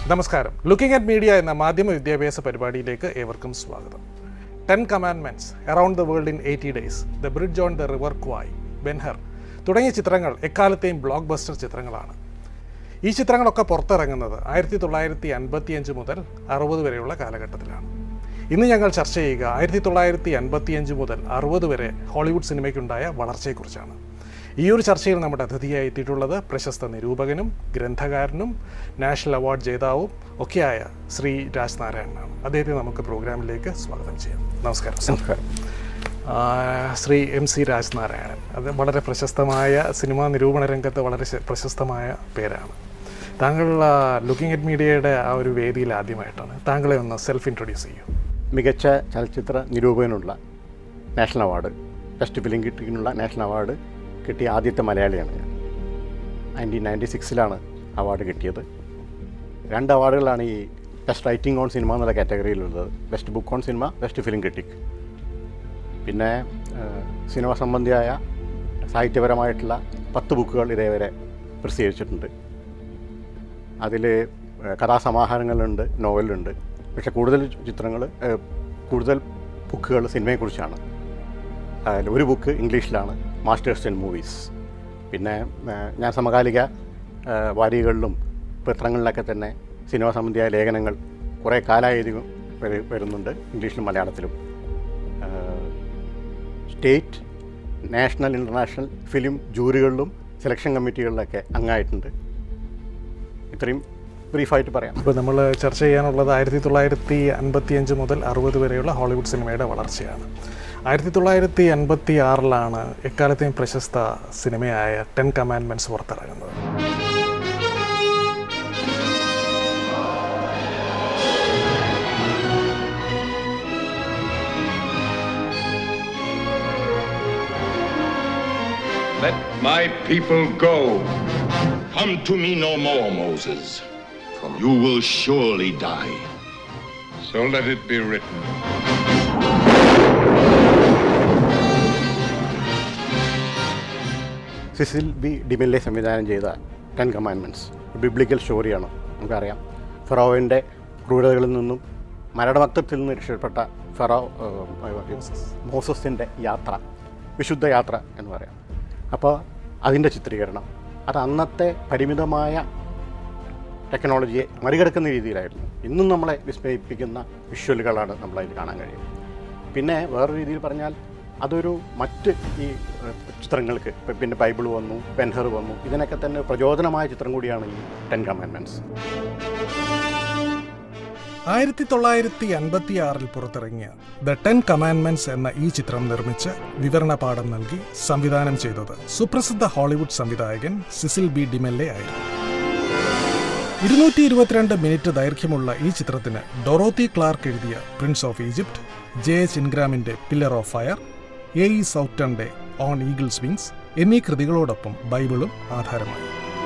നമസ്കാരം looking at media എന്ന മാധ്യമ വിദ്യാഭ്യാസ പരിപാടിയിലേക്ക് ഏവർക്കും സ്വാഗതം ten commandments around the world in eighty days the bridge on the river Kwai Ben Hur തുടങ്ങിയ ചിത്രങ്ങൾ എക്കാലത്തെയും ബ്ലോക്ക് ബസ്റ്റർ ചിത്രങ്ങളാണ് ഈ ചിത്രങ്ങളൊക്കെ പുറത്തിറങ്ങുന്നത് ആയിരത്തി തൊള്ളായിരത്തി അൻപത്തിയഞ്ച് മുതൽ അറുപത് വരെയുള്ള കാലഘട്ടത്തിലാണ് ഇന്ന് ഞങ്ങൾ ചർച്ച ചെയ്യുക ആയിരത്തി തൊള്ളായിരത്തി അൻപത്തിയഞ്ച് മുതൽ അറുപത് വരെ ഹോളിവുഡ് സിനിമയ്ക്കുണ്ടായ വളർച്ചയെക്കുറിച്ചാണ് ഈ ഒരു ചർച്ചയിൽ നമ്മുടെ അതിഥിയായി എത്തിയിട്ടുള്ളത് പ്രശസ്ത നിരൂപകനും ഗ്രന്ഥകാരനും നാഷണൽ അവാർഡ് ജേതാവും ഒക്കെയായ ശ്രീ രാജ് നാരായണനാണ് അദ്ദേഹത്തെ നമുക്ക് പ്രോഗ്രാമിലേക്ക് സ്വാഗതം ചെയ്യാം നമസ്കാരം നമസ്കാരം ആ, ശ്രീ എം സി രാജ് നാരായണൻ അത് വളരെ പ്രശസ്തമായ സിനിമാ നിരൂപണ രംഗത്ത് വളരെ ശ- പ്രശസ്തമായ പേരാണ് താങ്കൾ ലുക്കിംഗ് അറ്റ് മീഡിയയുടെ ആ ഒരു വേദിയിൽ ആദ്യമായിട്ടാണ് താങ്കളെ ഒന്ന് സെൽഫ് ഇൻട്രൊഡ്യൂസ് ചെയ്യൂ മികച്ച ചലച്ചിത്ര നിരൂപകനുള്ള നാഷണൽ അവാർഡ് ബെസ്റ്റ് ഫിലിം കിട്ടിയുള്ള നാഷണൽ അവാർഡ് കിട്ടിയ ആദ്യത്തെ മലയാളിയാണ് ഞാൻ നയൻറ്റീൻ നയൻറ്റി സിക്സിലാണ് അവാർഡ് കിട്ടിയത് രണ്ട് അവാർഡുകളാണ് ഈ ബെസ്റ്റ് റൈറ്റിംഗ് ഓൺ സിനിമ എന്നുള്ള കാറ്റഗറിയിലുള്ളത് best book on cinema best film critic പിന്നെ ഏഹ്, സിനിമ സംബന്ധിയായ സാഹിത്യപരമായിട്ടുള്ള പത്ത് ബുക്കുകൾ ഇതേവരെ പ്രസിദ്ധീകരിച്ചിട്ടുണ്ട് അതിൽ കഥാസമാഹാരങ്ങളുണ്ട് നോവലുണ്ട് പക്ഷേ കൂടുതൽ ചിത്രങ്ങൾ കൂടുതൽ ബുക്കുകൾ സിനിമയെക്കുറിച്ചാണ് അതിൽ ഒരു ബുക്ക് ഇംഗ്ലീഷിലാണ് മാസ്റ്റേഴ്സ് ഇൻ മൂവീസ് പിന്നെ ഏഹ്, ഞാൻ സമകാലിക ഏഹ്, വാരികകളിലും പത്രങ്ങളിലൊക്കെ തന്നെ സിനിമ സംബന്ധിയായ ലേഖനങ്ങൾ കുറേ കാലമായി എഴുതി വരു- വരുന്നുണ്ട് ഇംഗ്ലീഷിലും മലയാളത്തിലും ഏഹ്, സ്റ്റേറ്റ് നാഷണൽ ഇൻ്റർനാഷണൽ ഫിലിം ജൂറികളിലും സെലക്ഷൻ കമ്മിറ്റികളിലൊക്കെ അംഗമായിട്ടുണ്ട് ഇത്രയും ബ്രീഫായിട്ട് പറയാം ഇപ്പോൾ നമ്മൾ ചർച്ച ചെയ്യാനുള്ളത് ആയിരത്തി തൊള്ളായിരത്തി അൻപത്തിയഞ്ച് മുതൽ അറുപത് വരെയുള്ള ഹോളിവുഡ് സിനിമയുടെ വളർച്ചയാണ് ആയിരത്തി തൊള്ളായിരത്തി അൻപത്തി ആറിലാണ് എക്കാലത്തെയും പ്രശസ്ത സിനിമയായ ടെൻ കമാൻഡ്മെൻറ്റ്സ് പുറത്തിറങ്ങുന്നത് Let my people go. Come to me no more, Moses. You will surely die. So let it be written. Cecil B DeMille സംവിധാനം ചെയ്ത ടെൻ കമാൻഡ്മെൻറ്റ്സ് ബിബ്ലിക്കൽ സ്റ്റോറിയാണ് നമുക്കറിയാം ഫെറോവിൻ്റെ ക്രൂരതകളിൽ നിന്നും മരണമത്തത്തിൽ നിന്ന് രക്ഷപ്പെട്ട ഫെറോ മോസസിൻ്റെ യാത്ര വിശുദ്ധ യാത്ര എന്ന് പറയാം അപ്പോൾ അതിൻ്റെ ചിത്രീകരണം അത് അന്നത്തെ പരിമിതമായ ടെക്നോളജിയെ മറികടക്കുന്ന രീതിയിലായിരുന്നു ഇന്നും നമ്മളെ വിസ്മയിപ്പിക്കുന്ന വിഷ്വലുകളാണ് നമ്മളതിൽ കാണാൻ കഴിയും പിന്നെ വേറൊരു രീതിയിൽ പറഞ്ഞാൽ അതൊരു മറ്റ് ഈ ഏഹ്, ചിത്രങ്ങൾക്ക് ഇപ്പം പിന്നെ ബൈബിൾ വന്നു പെൻഹർ വന്നു ഇതിനൊക്കെ തന്നെ പ്രചോദനമായ ചിത്രം കൂടിയാണ് ഈ ടെൻ കമാൻഡ്മെൻറ്റ്സ് ആയിരത്തി തൊള്ളായിരത്തി അൻപത്തി ആറിൽ പുറത്തിറങ്ങിയ ദ ടെൻ കമാൻഡ്മെന്റ്സ് എന്ന ഈ ചിത്രം നിർമ്മിച്ച് വിവരണ പാഠം നൽകി സംവിധാനം ചെയ്തത് സുപ്രസിദ്ധ ഹോളിവുഡ് സംവിധായകൻ സിസിൽ ബി ഡിമെല്ലെ ആയിരുന്നു ഇരുന്നൂറ്റി ഇരുപത്തിരണ്ട് മിനിറ്റ് ദൈർഘ്യമുള്ള ഈ ചിത്രത്തിന് ഡൊറോത്തി ക്ലാർക്ക് എഴുതിയ prince of Egypt J H ഇൻഗ്രാമിന്റെ pillar of fire A E സൗപ്റ്റന്റെ ഓൺ ഈഗിൾസ് വിങ്സ് എന്നീ കൃതികളോടൊപ്പം ബൈബിളും ആധാരമായി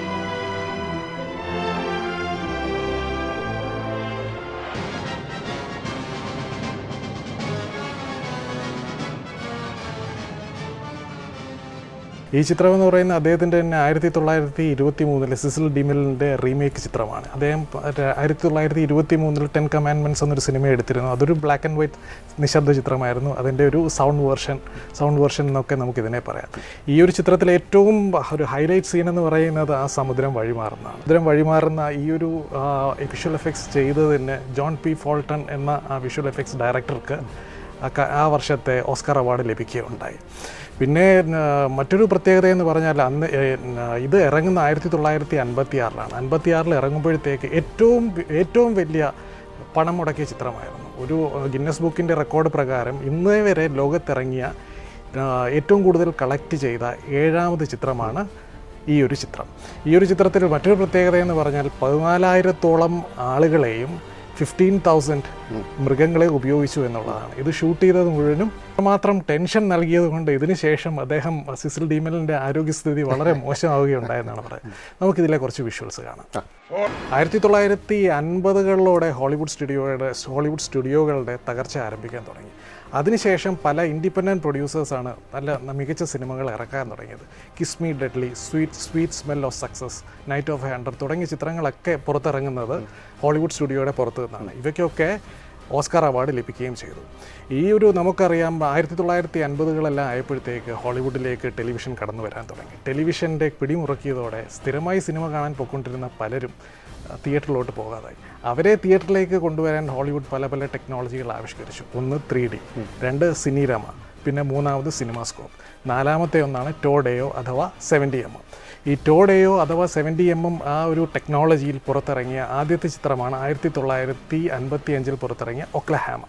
ഈ ചിത്രം എന്ന് പറയുന്നത് അദ്ദേഹത്തിൻ്റെ തന്നെ ആയിരത്തി തൊള്ളായിരത്തി ഇരുപത്തി മൂന്നിലെ സിസിൽ ഡിമിലിൻ്റെ റീമേക്ക് ചിത്രമാണ് അദ്ദേഹം പ- ആയിരത്തി തൊള്ളായിരത്തി ഇരുപത്തി മൂന്നിൽ ടെൻ കമാൻഡ്മെൻറ്റ്സ് എന്നൊരു സിനിമ എടുത്തിരുന്നു അതൊരു ബ്ലാക്ക് ആൻഡ് വൈറ്റ് നിശബ്ദ ചിത്രമായിരുന്നു അതിൻ്റെ ഒരു സൗണ്ട് വേർഷൻ സൗണ്ട് വേർഷൻ എന്നൊക്കെ നമുക്കിതിനെ പറയാം ഈ ഒരു ചിത്രത്തിലെ ഏറ്റവും ഒരു ഹൈലൈറ്റ് സീൻ എന്ന് പറയുന്നത് ആ സമുദ്രം വഴിമാറുന്നതാണ് സമുദ്രം വഴിമാറുന്ന ഈ ഒരു വിഷ്വൽ എഫക്ട്സ് ചെയ്തതിന് ജോൺ പി ഫോൾട്ടൺ എന്ന ആ വിഷ്വൽ എഫക്ട്സ് ഡയറക്ടർക്ക് ആ ക- ആ വർഷത്തെ ഓസ്കാർ അവാർഡ് ലഭിക്കുകയുണ്ടായി പിന്നെ ആ, മറ്റൊരു പ്രത്യേകത എന്ന് പറഞ്ഞാൽ അന്ന് ഏ, ആ, ഇത് ഇറങ്ങുന്ന ആയിരത്തി തൊള്ളായിരത്തി അൻപത്തി ആറിലാണ് അൻപത്തി ആറിൽ ഇറങ്ങുമ്പോഴത്തേക്ക് ഏറ്റവും വ- ഏറ്റവും വലിയ പണം മുടക്കിയ ചിത്രമായിരുന്നു ഒരു ഗിന്നസ് ബുക്കിൻ്റെ റെക്കോർഡ് പ്രകാരം ഇന്നേ വരെ ലോകത്തിറങ്ങിയ ആ, ഏറ്റവും കൂടുതൽ കളക്ട് ചെയ്ത ഏഴാമത് ചിത്രമാണ് ഈ ഒരു ചിത്രം ഈ ഒരു ചിത്രത്തിൽ മറ്റൊരു പ്രത്യേകത എന്ന് പറഞ്ഞാൽ പതിനാലായിരത്തോളം ആളുകളെയും ഫിഫ്റ്റീൻ തൗസൻഡ് മൃഗങ്ങളെ ഉപയോഗിച്ചു എന്നുള്ളതാണ് ഇത് ഷൂട്ട് ചെയ്തത് മുഴുവനും മാത്രം ടെൻഷൻ നൽകിയത് കൊണ്ട് ഇതിന് ശേഷം അദ്ദേഹം സിസിൽ ഡീമലിൻ്റെ ആരോഗ്യസ്ഥിതി വളരെ മോശമാവുകയുണ്ടായെന്നാണ് പറയുന്നത് നമുക്കിതിലെ കുറച്ച് വിഷ്വൽസ് കാണാം ആയിരത്തി തൊള്ളായിരത്തി അൻപതുകളിലൂടെ ഹോളിവുഡ് സ്റ്റുഡിയോയുടെ ഹോളിവുഡ് സ്റ്റുഡിയോകളുടെ തകർച്ച ആരംഭിക്കാൻ തുടങ്ങി അതിനുശേഷം പല ഇൻഡിപെൻഡൻറ്റ് പ്രൊഡ്യൂസേഴ്സാണ് നല്ല മികച്ച സിനിമകൾ ഇറക്കാൻ തുടങ്ങിയത് kiss me deadly sweet sweet smell of success night of hundred തുടങ്ങിയ ചിത്രങ്ങളൊക്കെ പുറത്തിറങ്ങുന്നത് ഹോളിവുഡ് സ്റ്റുഡിയോയുടെ പുറത്ത് നിന്നാണ് ഇവയ്ക്കൊക്കെ ഓസ്കാർ അവാർഡ് ലഭിക്കുകയും ചെയ്തു ഈ ഒരു നമുക്കറിയാം ആയിരത്തി തൊള്ളായിരത്തി അൻപതുകളെല്ലാം ആയപ്പോഴത്തേക്ക് ഹോളിവുഡിലേക്ക് ടെലിവിഷൻ കടന്നു വരാൻ തുടങ്ങി ടെലിവിഷൻ്റെ പിടിമുറക്കിയതോടെ സ്ഥിരമായി സിനിമ കാണാൻ പോയിക്കൊണ്ടിരുന്ന പലരും അഹ്, തിയേറ്ററിലോട്ട് പോകാതായി അവരെ തിയേറ്ററിലേക്ക് കൊണ്ടുവരാൻ ഹോളിവുഡ് പല പല ടെക്നോളജികൾ ആവിഷ്കരിച്ചു ഒന്ന് ത്രീ ഡി രണ്ട് സിനിരമ പിന്നെ മൂന്നാമത് സിനിമാസ്കോപ്പ് നാലാമത്തെ ഒന്നാണ് ടോഡേയോ അഥവാ സെവൻറ്റി എം എം ഈ ടോഡേയോ അഥവാ സെവൻറ്റി എം എം ആ ഒരു ടെക്നോളജിയിൽ പുറത്തിറങ്ങിയ ആദ്യത്തെ ചിത്രമാണ് ആയിരത്തി തൊള്ളായിരത്തി അൻപത്തി അഞ്ചിൽ പുറത്തിറങ്ങിയ ഒക്ലഹാമ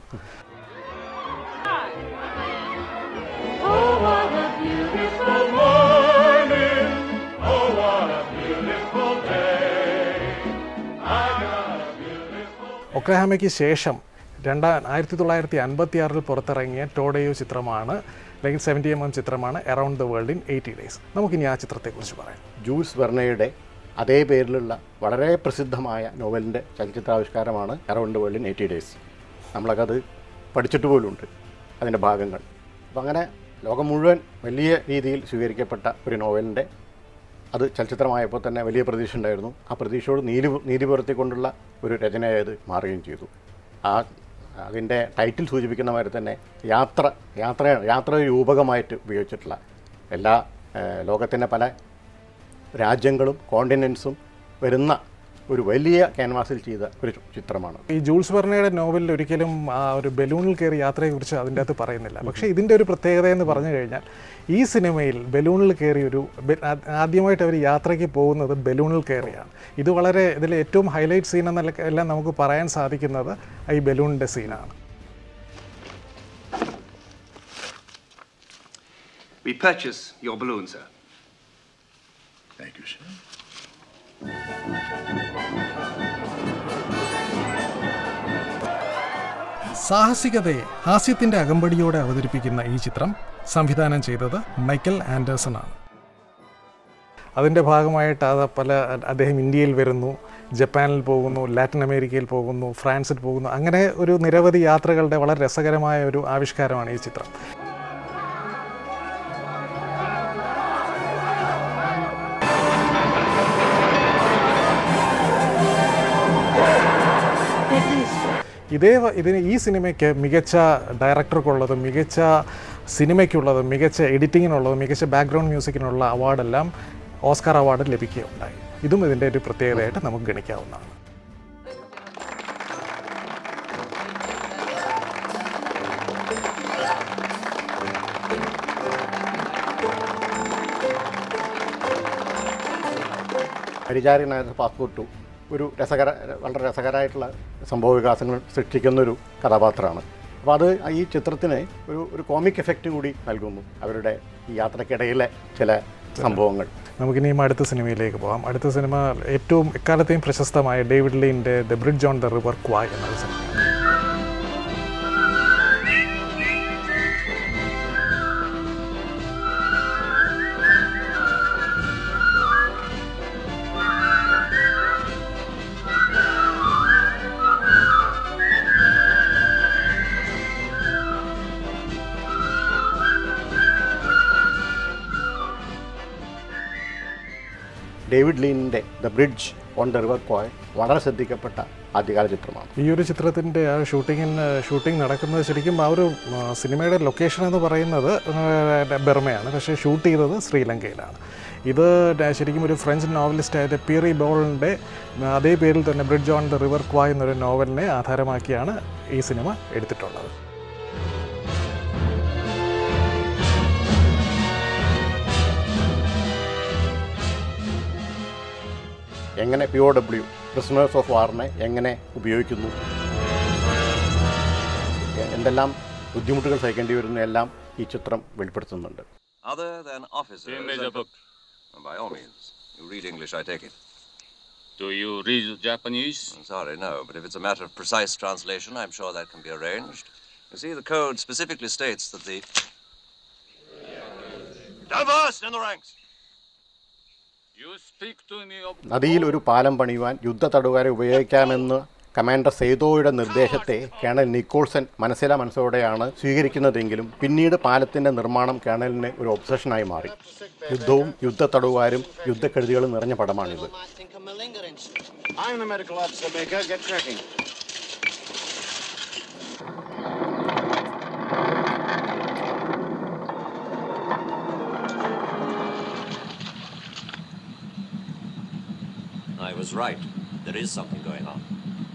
Oh, what a beautiful morning. Oh, what a beautiful day. I got a beautiful. ഒക്ലഹാമയ്ക്ക് ശേഷം രണ്ടാം ആയിരത്തി തൊള്ളായിരത്തി അൻപത്തി ആറിൽ പുറത്തിറങ്ങിയ ടോഡേയോ ചിത്രമാണ് അല്ലെങ്കിൽ സെവൻറ്റി എം എം ചിത്രമാണ് around the world in eighty days നമുക്കിനി ആ ചിത്രത്തെക്കുറിച്ച് പറയാം ജൂൾസ് വെർണയുടെ അതേ പേരിലുള്ള വളരെ പ്രസിദ്ധമായ നോവലിൻ്റെ ചലച്ചിത്രാവിഷ്കാരമാണ് around world in eighty days നമ്മളൊക്കെ അത് പഠിച്ചിട്ട് പോലുമുണ്ട് അതിൻ്റെ ഭാഗങ്ങൾ അപ്പം അങ്ങനെ ലോകം മുഴുവൻ വലിയ രീതിയിൽ സ്വീകരിക്കപ്പെട്ട ഒരു നോവലിൻ്റെ അത് ചലച്ചിത്രമായപ്പോൾ തന്നെ വലിയ പ്രതീക്ഷ ഉണ്ടായിരുന്നു ആ പ്രതീക്ഷയോട് നീതി നീതി പുലർത്തിക്കൊണ്ടുള്ള ഒരു രചനയായത് മാറുകയും ചെയ്തു ആ അതിൻ്റെ ടൈറ്റിൽ സൂചിപ്പിക്കുന്ന മാതിരി തന്നെ യാത്ര യാത്ര യാത്ര രൂപകമായിട്ട് ഉപയോഗിച്ചിട്ടുള്ള എല്ലാ ഏഹ്, ലോകത്തിൻ്റെ പല രാജ്യങ്ങളും കോണ്ടിനെൻസും വരുന്ന ഒരു വലിയ ക്യാൻവാസിൽ ചെയ്ത ഒരു ചിത്രമാണ് ഈ ജൂൾസ് വെർണയുടെ നോവലിൽ ഒരിക്കലും ആ ഒരു ബലൂണിൽ കയറി യാത്രയെക്കുറിച്ച് അതിൻ്റെ അകത്ത് പറയുന്നില്ല പക്ഷേ ഇതിൻ്റെ ഒരു പ്രത്യേകത എന്ന് പറഞ്ഞു കഴിഞ്ഞാൽ ഈ സിനിമയിൽ ബലൂണിൽ കയറി ഒരു ബെ- ആ- ആദ്യമായിട്ട് അവർ യാത്രയ്ക്ക് പോകുന്നത് ബലൂണിൽ കയറിയാണ് ഇത് വളരെ ഇതിലെ ഏറ്റവും ഹൈലൈറ്റ് സീൻ എന്നല്ല എല്ലാം നമുക്ക് പറയാൻ സാധിക്കുന്നത് ഈ ബലൂണിൻ്റെ സീനാണ് We purchase your balloon, sir. Thank you, sir. സാഹസികതയെ ഹാസ്യത്തിൻ്റെ അകമ്പടിയോടെ അവതരിപ്പിക്കുന്ന ഈ ചിത്രം സംവിധാനം ചെയ്തത് മൈക്കൽ ആൻഡേഴ്സൺ ആണ് അതിൻ്റെ ഭാഗമായിട്ട് അത് പല അദ്ദേഹം ഇന്ത്യയിൽ വരുന്നു ജപ്പാനിൽ പോകുന്നു ലാറ്റിൻ അമേരിക്കയിൽ പോകുന്നു ഫ്രാൻസിൽ പോകുന്നു അങ്ങനെ ഒരു നിരവധി യാത്രകളുടെ വളരെ രസകരമായ ഒരു ആവിഷ്കാരമാണ് ഈ ചിത്രം ഇതേ വ- ഇതിന് ഈ സിനിമയ്ക്ക് മികച്ച ഡയറക്ടർക്കുള്ളതും മികച്ച സിനിമയ്ക്കുള്ളതും മികച്ച എഡിറ്റിങ്ങിനുള്ളതും മികച്ച ബാക്ക്ഗ്രൗണ്ട് മ്യൂസിക്കിനുള്ള അവാർഡെല്ലാം ഓസ്കാർ അവാർഡ് ലഭിക്കുകയുണ്ടായി ഇതും ഇതിൻ്റെ ഒരു പ്രത്യേകതയായിട്ട് നമുക്ക് ഗണിക്കാവുന്നതാണ് പരിചാരകനായ പാസ്പോർട്ട് ടു ഒരു രസകര വളരെ രസകരമായിട്ടുള്ള സംഭവ വികാസങ്ങൾ സൃഷ്ടിക്കുന്ന ഒരു കഥാപാത്രമാണ് അപ്പോൾ അത് ഈ ചിത്രത്തിന് ഒരു ഒരു കോമിക് എഫക്റ്റ് കൂടി നൽകുന്നു അവരുടെ ഈ യാത്രക്കിടയിലെ ചില സംഭവങ്ങൾ നമുക്കിനിയും അടുത്ത സിനിമയിലേക്ക് പോകാം അടുത്ത സിനിമ ഏറ്റവും എക്കാലത്തെയും പ്രശസ്തമായ ഡേവിഡ് ലീൻ്റെ the bridge on the river Kwai എന്ന സിനിമയാണ് ഡേവിഡ് ലീനിൻ്റെ the bridge on the river Kwai വളരെ ശ്രദ്ധിക്കപ്പെട്ട ആദ്യകാല ചിത്രമാണ് ഈ ഒരു ചിത്രത്തിൻ്റെ ആ ഷൂട്ടിങ്ങിന് ഷൂട്ടിംഗ് നടക്കുന്നത് ശരിക്കും ആ ഒരു ആ, സിനിമയുടെ ലൊക്കേഷൻ എന്ന് പറയുന്നത് ആ, ബർമയാണ് പക്ഷേ ഷൂട്ട് ചെയ്തത് ശ്രീലങ്കയിലാണ് ഇത് ഡ- ശരിക്കും ഒരു ഫ്രഞ്ച് നോവലിസ്റ്റായ പിയറി ബോളിൻ്റെ അതേ പേരിൽ തന്നെ bridge on the river Kwai എന്നൊരു നോവലിനെ ആധാരമാക്കിയാണ് ഈ സിനിമ എടുത്തിട്ടുള്ളത് എങ്ങനെ P O W prisoners of വാറിനെ എങ്ങനെ ഉപയോഗിക്കുന്നു എ- എന്തെല്ലാം ബുദ്ധിമുട്ടുകൾ സഹിക്കേണ്ടി വരുന്നു എല്ലാം ഈ ചിത്രം വെളിപ്പെടുത്തുന്നുണ്ട് Other than officers. Give me the and- book. By all means. You read English, I take it. Do you read Japanese? I'm sorry, no, but if it's a matter of precise translation, I'm sure that can be arranged. You see, the code specifically states that the. Diverse in the ranks! You speak to me of നദിയിൽ ഒരു പാലം പണിയുവാൻ യുദ്ധ തടവുകാരെ ഉപയോഗിക്കാമെന്ന് commander സെയ്തോയുടെ നിർദ്ദേശത്തെ colonel Nicholson മനസ്സില മനസ്സോടെയാണ് സ്വീകരിക്കുന്നതെങ്കിലും പിന്നീട് പാലത്തിൻ്റെ നിർമ്മാണം കേണലിന് ഒരു ഒബ്സഷനായി മാറി യുദ്ധവും യുദ്ധത്തടവുകാരും യുദ്ധക്കെടുതികളും നിറഞ്ഞ പടമാണിത് I'm the medical officer, Baker. Get cracking. I was right. There is something going on.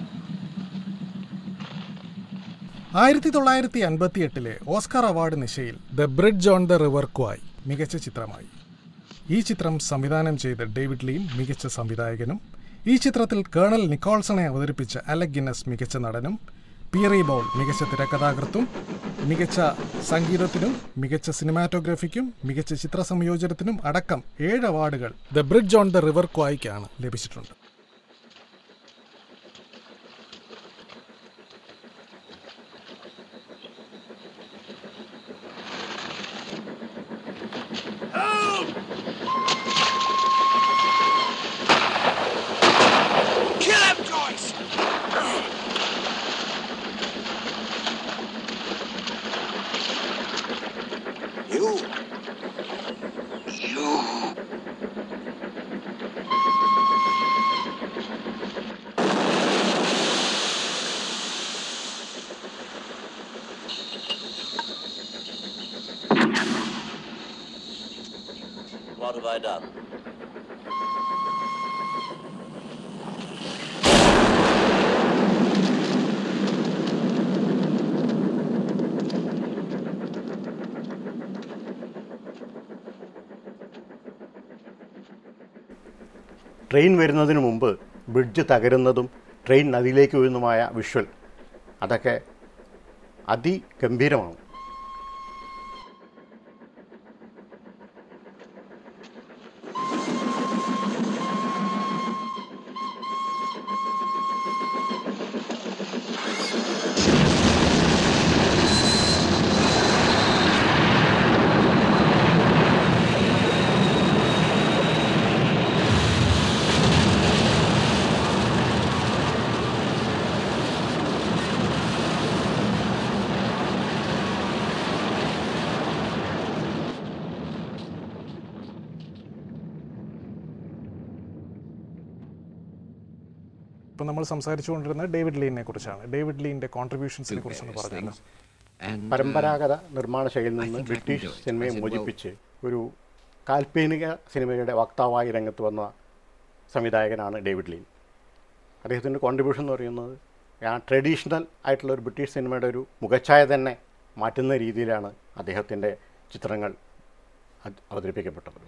ആയിരത്തി തൊള്ളായിരത്തി അൻപത്തി എട്ടിലെ ഓസ്കാർ അവാർഡ് നിശയിൽ the bridge on the river Kwai മികച്ച ചിത്രമായി ഈ ചിത്രം സംവിധാനം ചെയ്ത ഡേവിഡ് ലീൻ മികച്ച സംവിധായകനും ഈ ചിത്രത്തിൽ കേണൽ നിക്കോൾസണെ അവതരിപ്പിച്ച അലക് ഗിന്നസ് മികച്ച നടനും പിയറി ബോൾ മികച്ച തിരക്കഥാകൃത്തും മികച്ച സംഗീതത്തിനും മികച്ച സിനിമാറ്റോഗ്രഫിക്കും മികച്ച ചിത്ര സംയോജനത്തിനും അടക്കം ഏഴ് അവാർഡുകൾ the bridge on the river ക്വായ്ക്കാണ് ലഭിച്ചിട്ടുണ്ട് Kill him, Joyce! You. You. What have I done? Train വരുന്നതിന് മുമ്പ് ബ്രിഡ്ജ് തകരുന്നതും ട്രെയിൻ നദിയിലേക്ക് വീഴുന്നതുമായ വിഷ്വൽ അതൊക്കെ അതിഗംഭീരമാണ് ഇപ്പം നമ്മൾ സംസാരിച്ചുകൊണ്ടിരുന്നത് ഡേവിഡ് ലീനെ കുറിച്ചാണ് ഡേവിഡ് ലീൻ്റെ കോൺട്രിബ്യൂഷൻസിനെ കുറിച്ചൊന്ന് പറഞ്ഞല്ലോ പരമ്പരാഗത നിർമ്മാണ ശൈലിയിൽ നിന്ന് ബ്രിട്ടീഷ് സിനിമയെ മോചിപ്പിച്ച് ഒരു കാൽപ്പനിക സിനിമയുടെ വക്താവായി രംഗത്ത് വന്ന സംവിധായകനാണ് ഡേവിഡ് ലീൻ അദ്ദേഹത്തിൻ്റെ കോൺട്രിബ്യൂഷൻ എന്ന് പറയുന്നത് ആ ട്രഡീഷണൽ ആയിട്ടുള്ള ഒരു ബ്രിട്ടീഷ് സിനിമയുടെ ഒരു മുഖച്ഛായ തന്നെ മാറ്റുന്ന രീതിയിലാണ് അദ്ദേഹത്തിൻ്റെ ചിത്രങ്ങൾ അത് അവതരിപ്പിക്കപ്പെട്ടത്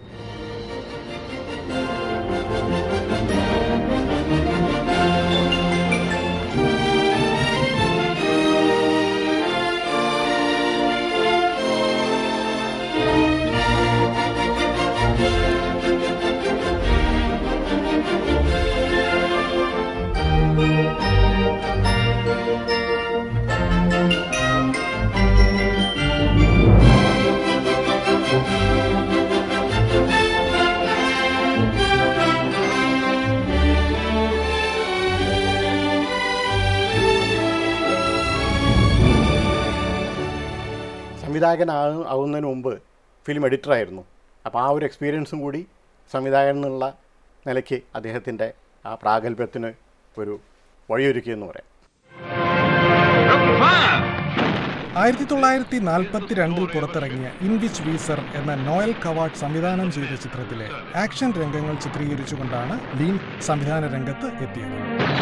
സംവിധായകനാ ആവുന്നതിന് മുമ്പ് ഫിലിം എഡിറ്ററായിരുന്നു അപ്പോൾ ആ ഒരു എക്സ്പീരിയൻസും കൂടി സംവിധായകൻ എന്നുള്ള നിലയ്ക്ക് അദ്ദേഹത്തിൻ്റെ ആ പ്രാഗൽഭ്യത്തിന് ഒരു വഴിയൊരുക്കിയെന്ന് പറയാം ആയിരത്തി തൊള്ളായിരത്തി നാൽപ്പത്തി രണ്ടിൽ പുറത്തിറങ്ങിയ ഇൻ വിച്ച് വീസർ എന്ന നോയൽ കവാട്ട് സംവിധാനം ചെയ്ത ചിത്രത്തിലെ ആക്ഷൻ രംഗങ്ങൾ ചിത്രീകരിച്ചുകൊണ്ടാണ് ലീൻ സംവിധാന രംഗത്ത് എത്തിയത്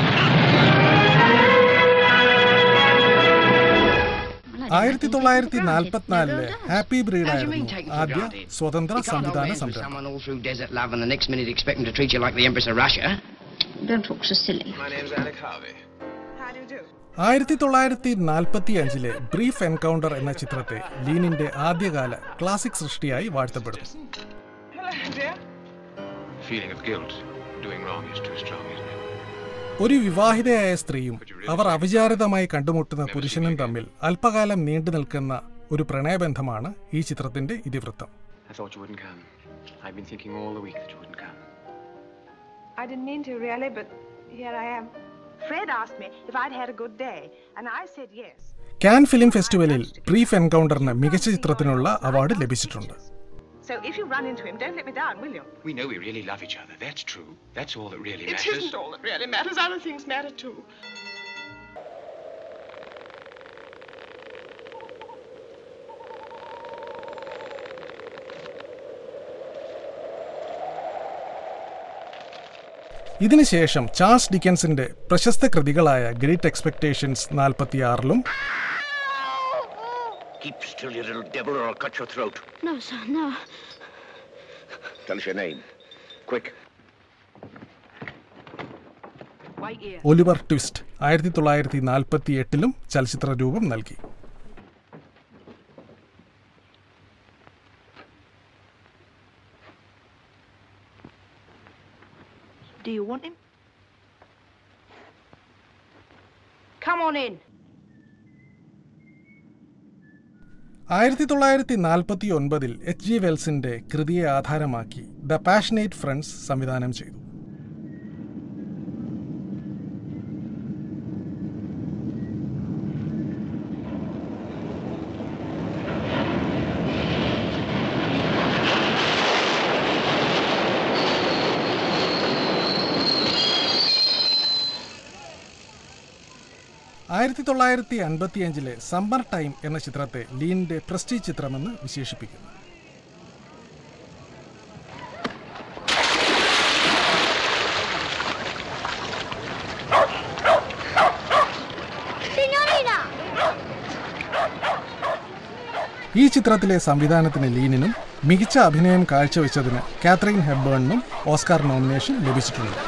ആയിരത്തി തൊള്ളായിരത്തി നാൽപ്പത്തിനാലില് ഹാപ്പി ബ്രീഡായിരുന്നു ആദ്യ സ്വതന്ത്ര സംവിധാന സംരംഭം Someone all through desert love and the next minute expect them to treat you like the Empress of Russia. Don't talk so silly. My name's Alec Harvey. How do you do? ആയിരത്തി തൊള്ളായിരത്തി നാൽപ്പത്തി അഞ്ചിലെ brief encounter എന്ന ചിത്രത്തെ ലീനിന്റെ ആദ്യകാല classic സൃഷ്ടിയായി വാഴ്ത്തപ്പെടുന്നു Hello, dear. Feeling of guilt. Doing wrong is too strong, isn't it? ഒരു വിവാഹിതയായ സ്ത്രീയും അവർ അവിചാരിതമായി കണ്ടുമുട്ടുന്ന പുരുഷനും തമ്മിൽ അല്പകാലം നീണ്ടു നിൽക്കുന്ന ഒരു പ്രണയബന്ധമാണ് ഈ ചിത്രത്തിന്റെ ഇതിവൃത്തം I thought you wouldn't come. I've been thinking all the week that you wouldn't come. I didn't mean to, really, but here I am. Fred asked me if I'd had a good day, and I said yes. Cannes film ഫെസ്റ്റിവലിൽ brief എൻകൗണ്ടറിന് മികച്ച ചിത്രത്തിനുള്ള award ലഭിച്ചിട്ടുണ്ട് So if you run into him, don't let me down, will you? We know we really love each other. That's true. That's all that really It matters. isn't all that really matters. Other things matter too. ഇതിനുശേഷം Charles ഡിക്കൻസിന്റെ പ്രശസ്ത കൃതികളായ great expectations നാൽപ്പത്തിയാറിലും Keep still, you little devil, or I'll cut your throat. No, sir, no. Tell us your name. Quick. Wait here. Oliver Twist ആയിരത്തി തൊള്ളായിരത്തി നാൽപ്പത്തി എട്ടിലും ചലച്ചിത്ര രൂപം നൽകി Do you want him? Come on in. ആയിരത്തി തൊള്ളായിരത്തി നാൽപ്പത്തി ഒൻപതിൽ എച്ച് ജി വെൽസിന്റെ കൃതിയെ ആധാരമാക്കി ദ പാഷനേറ്റ് ഫ്രണ്ട്സ് സംവിധാനം ചെയ്തു ആയിരത്തി തൊള്ളായിരത്തി അൻപത്തിയഞ്ചിലെ സമ്മർ ടൈം എന്ന ചിത്രത്തെ ലീനിന്റെ പ്രസ്റ്റീജ് ചിത്രമെന്ന് വിശേഷിപ്പിക്കുന്നു Signorina! ഈ ചിത്രത്തിലെ സംവിധാനത്തിന് ലീനിനും മികച്ച അഭിനയം കാഴ്ചവെച്ചതിന് കാത്രീൻ ഹെബ്ബേണിനും ഓസ്കാർ നോമിനേഷൻ ലഭിച്ചിട്ടുണ്ട്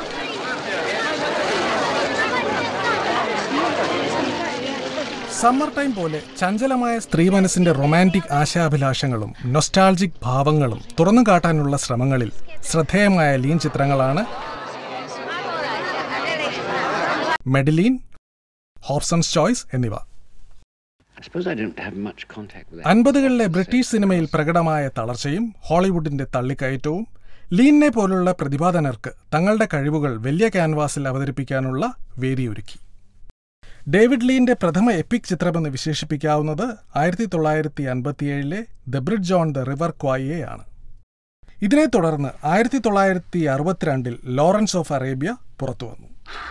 സമ്മർ ടൈം പോലെ ചഞ്ചലമായ സ്ത്രീ മനസ്സിന്റെ റൊമാൻറ്റിക് ആശാഭിലാഷങ്ങളും നൊസ്റ്റാൾജിക് ഭാവങ്ങളും തുറന്നു കാട്ടാനുള്ള ശ്രമങ്ങളിൽ ശ്രദ്ധേയമായ ലീൻ ചിത്രങ്ങളാണ് മെഡിലീൻ ഹോബ്സൺസ് ചോയ്സ് എന്നിവ I suppose I don't have much contact with that. അൻപതുകളിലെ ബ്രിട്ടീഷ് സിനിമയിൽ പ്രകടമായ തളർച്ചയും ഹോളിവുഡിന്റെ തള്ളിക്കയറ്റവും ലീനിനെ പോലുള്ള പ്രതിഭാധനർക്ക് തങ്ങളുടെ കഴിവുകൾ വലിയ ക്യാൻവാസിൽ അവതരിപ്പിക്കാനുള്ള വേദിയൊരുക്കി ഡേവിഡ് ലീന്റെ പ്രഥമ എപ്പിക് ചിത്രമെന്ന് വിശേഷിപ്പിക്കാവുന്നത് ആയിരത്തി തൊള്ളായിരത്തി അൻപത്തിയേഴിലെ the bridge on the river ക്വായിയെയാണ് ഇതിനെ തുടർന്ന് ആയിരത്തി തൊള്ളായിരത്തി അറുപത്തിരണ്ടിൽ ലോറൻസ് ഓഫ് അറേബ്യ പുറത്തുവന്നു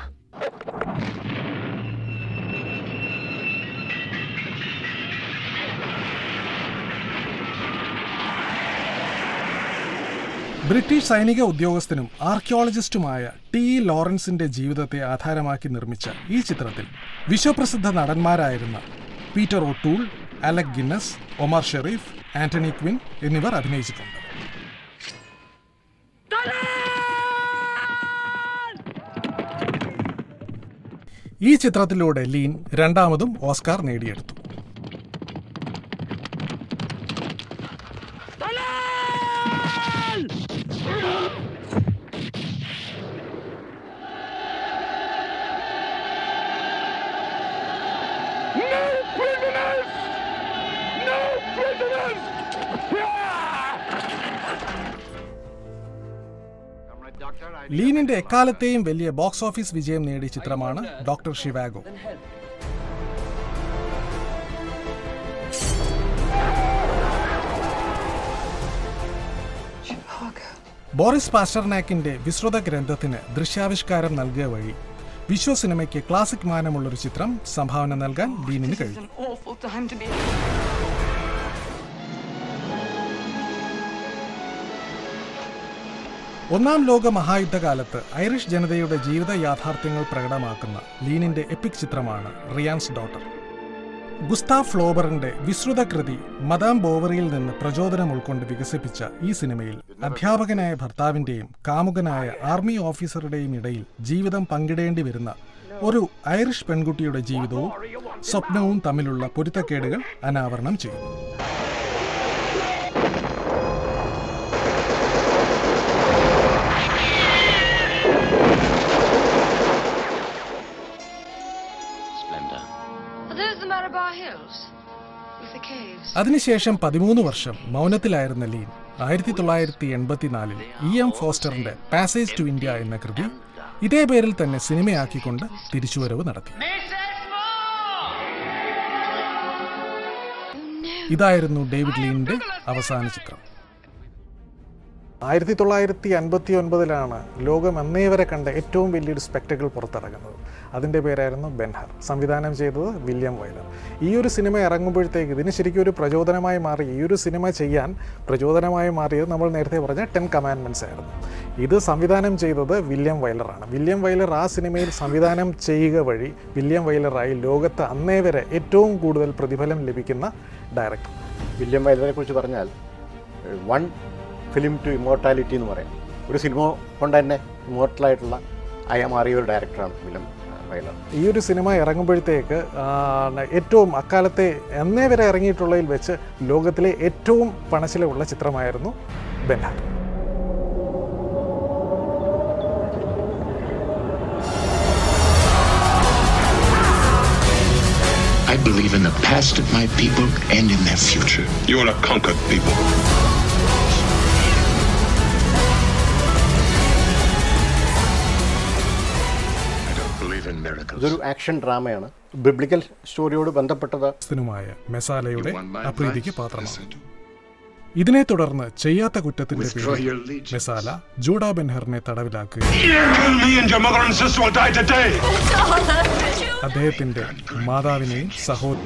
ബ്രിട്ടീഷ് സൈനിക ഉദ്യോഗസ്ഥനും ആർക്കിയോളജിസ്റ്റുമായ ടി ഇ ലോറൻസിന്റെ ജീവിതത്തെ ആധാരമാക്കി നിർമ്മിച്ച ഈ ചിത്രത്തിൽ വിശ്വപ്രസിദ്ധ നടന്മാരായിരുന്ന Peter O'Toole Alec Guinness Omar Sharif Anthony Quinn എന്നിവർ അഭിനയിച്ചിട്ടുണ്ട് ഈ ചിത്രത്തിലൂടെ ലീൻ രണ്ടാമതും ഓസ്കാർ നേടിയെടുത്തു ലീനിന്റെ എക്കാലത്തെയും വലിയ ബോക്സ് ഓഫീസ് വിജയം നേടിയ ചിത്രമാണ് ഡോക്ടർ ഷിവാഗോ ബോറിസ് പാസ്റ്റർനാക്കിന്റെ വിശ്രുത ഗ്രന്ഥത്തിന് ദൃശ്യാവിഷ്കാരം നൽകുക വഴി വിശ്വ സിനിമയ്ക്ക് ക്ലാസിക് മാനമുള്ളൊരു ചിത്രം സംഭാവന നൽകാൻ ലീനിന് കഴിഞ്ഞു Awful time to be. ഒന്നാം ലോക മഹായുദ്ധകാലത്ത് ഐറിഷ് ജനതയുടെ ജീവിത യാഥാർത്ഥ്യങ്ങൾ പ്രകടമാക്കുന്ന ലീനിന്റെ എപ്പിക് ചിത്രമാണ് റിയാൻസ് ഡോട്ടർ ഗുസ്താവ് ഫ്ലോബറിന്റെ വിശ്രുത കൃതി മദാം ബോവറിയിൽ നിന്ന് പ്രചോദനം ഉൾക്കൊണ്ട് വികസിപ്പിച്ച ഈ സിനിമയിൽ അധ്യാപകനായ ഭർത്താവിന്റെയും കാമുകനായ ആർമി ഓഫീസറുടെയും ഇടയിൽ ജീവിതം പങ്കിടേണ്ടി വരുന്ന ഒരു ഐറിഷ് പെൺകുട്ടിയുടെ ജീവിതവും സ്വപ്നവും തമ്മിലുള്ള പൊരുത്തക്കേടുകൾ അനാവരണം ചെയ്യുന്നു Splendor. Are those the Marabar Hills? With the caves? അതിനുശേഷം പതിമൂന്ന് വർഷം മൗനത്തിലായിരുന്ന ലീൻ ആയിരത്തി തൊള്ളായിരത്തി എൺപത്തിനാലിൽ ഇ എം ഫോസ്റ്ററിന്റെ പാസേജ് ടു ഇന്ത്യ എന്ന കൃതി ഇതേ പേരിൽ തന്നെ സിനിമയാക്കിക്കൊണ്ട് തിരിച്ചുവരവ് നടത്തി ഇതായിരുന്നു ഡേവിഡ് ലീനിന്റെ അവസാന ചിത്രം ആയിരത്തി തൊള്ളായിരത്തി അൻപത്തി ഒൻപതിലാണ് ലോകം അന്നേ വരെ കണ്ട ഏറ്റവും വലിയൊരു സ്പെക്ടക്കിൾ പുറത്തിറങ്ങുന്നത് അതിൻ്റെ പേരായിരുന്നു ബെൻഹർ സംവിധാനം ചെയ്തത് വില്യം വൈലർ ഈ ഒരു സിനിമ ഇറങ്ങുമ്പോഴത്തേക്ക് ഇതിന് ശരിക്കും ഒരു പ്രചോദനമായി മാറി ഈ ഒരു സിനിമ ചെയ്യാൻ പ്രചോദനമായി മാറിയത് നമ്മൾ നേരത്തെ പറഞ്ഞ ടെൻ കമാൻഡ്മെൻറ്റ്സ് ആയിരുന്നു ഇത് സംവിധാനം ചെയ്തത് വില്യം വൈലറാണ് വില്യം വൈലർ ആ സിനിമയിൽ സംവിധാനം ചെയ്യുക വഴി വില്യം വൈലറായി ലോകത്ത് അന്നേ വരെ ഏറ്റവും കൂടുതൽ പ്രതിഫലം ലഭിക്കുന്ന ഡയറക്ടർ വില്യം വൈലറെ കുറിച്ച് പറഞ്ഞാൽ വൺ ഫിലിം ടു ഇമോർട്ടാലിറ്റി എന്ന് പറയാം ഒരു സിനിമ കൊണ്ട് തന്നെ ഇമോർട്ടലായിട്ടുള്ള ആയ മാറിയ ഒരു ഡയറക്ടറാണ് വില്യം വൈലർ ഈ ഒരു സിനിമ ഇറങ്ങുമ്പോഴത്തേക്ക് ആ, ഏറ്റവും അക്കാലത്തെ എന്നേ വരെ ഇറങ്ങിയിട്ടുള്ളതിൽ വെച്ച് ലോകത്തിലെ ഏറ്റവും പണച്ചിലവുള്ള ചിത്രമായിരുന്നു Ben Hur I believe in the past of my people and in their future. You are a conquered people. I don't believe in miracles. ഇതൊരു ആക്ഷൻ ഡ്രാമയാണ് ബിബ്ലിക്കൽ സ്റ്റോറിയോട് ബന്ധപ്പെട്ടത് സിനിമമായ മെസാലയുടെ അപ്രീതിക്ക് പാത്രമാണ് ഇതിനെ തുടർന്ന് ചെയ്യാത്ത കുറ്റത്തിന്റെ പേരിൽ മെസാല ജൂഡ ബെൻഹറിനെ തടവിലാക്കുകയും Kill me and your mother and sister will die today. അദ്ദേഹത്തിന്റെ മാതാവിനെയും സഹോദരി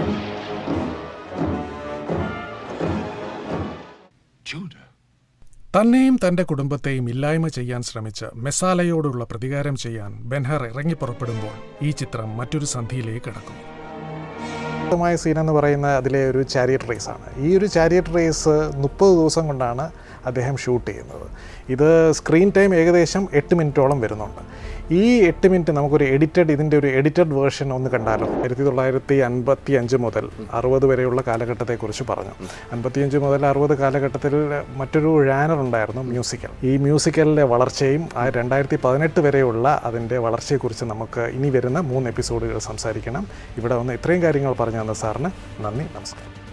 Judah. തന്നെയും തന്റെ കുടുംബത്തെയും ഇല്ലായ്മ ചെയ്യാൻ ശ്രമിച്ച മെസാലയോടുള്ള പ്രതികാരം ചെയ്യാൻ ബെൻഹർ ഇറങ്ങിപ്പുറപ്പെടുമ്പോൾ ഈ ചിത്രം മറ്റൊരു സന്ധിയിലേക്ക് കടക്കുന്നു മായ സീൻ എന്ന് പറയുന്ന അതിലെ ഒരു ചാരിയറ്റ് റേസ് ആണ് ഈ ഒരു ചാരിയറ്റ് റേസ് മുപ്പത് ദിവസം കൊണ്ടാണ് അദ്ദേഹം ഷൂട്ട് ചെയ്യുന്നത് ഇത് സ്ക്രീൻ ടൈം ഏകദേശം എട്ട് മിനിറ്റോളം വരുന്നുണ്ട് ഈ എട്ട് മിനിറ്റ് നമുക്കൊരു എഡിറ്റഡ് ഇതിൻ്റെ ഒരു എഡിറ്റഡ് വേർഷൻ ഒന്ന് കണ്ടാലോ ആയിരത്തി തൊള്ളായിരത്തി അൻപത്തി അഞ്ച് മുതൽ അറുപത് വരെയുള്ള കാലഘട്ടത്തെക്കുറിച്ച് പറഞ്ഞു അൻപത്തിയഞ്ച് മുതൽ അറുപത് കാലഘട്ടത്തിൽ മറ്റൊരു ഴാനർ ഉണ്ടായിരുന്നു മ്യൂസിക്കൽ ഈ മ്യൂസിക്കലിൻ്റെ വളർച്ചയും ആ രണ്ടായിരത്തി പതിനെട്ട് വരെയുള്ള അതിൻ്റെ വളർച്ചയെക്കുറിച്ച് നമുക്ക് ഇനി വരുന്ന മൂന്ന് എപ്പിസോഡുകൾ സംസാരിക്കണം ഇവിടെ വന്ന് ഇത്രയും കാര്യങ്ങൾ പറഞ്ഞു തന്ന സാറിന് നന്ദി നമസ്കാരം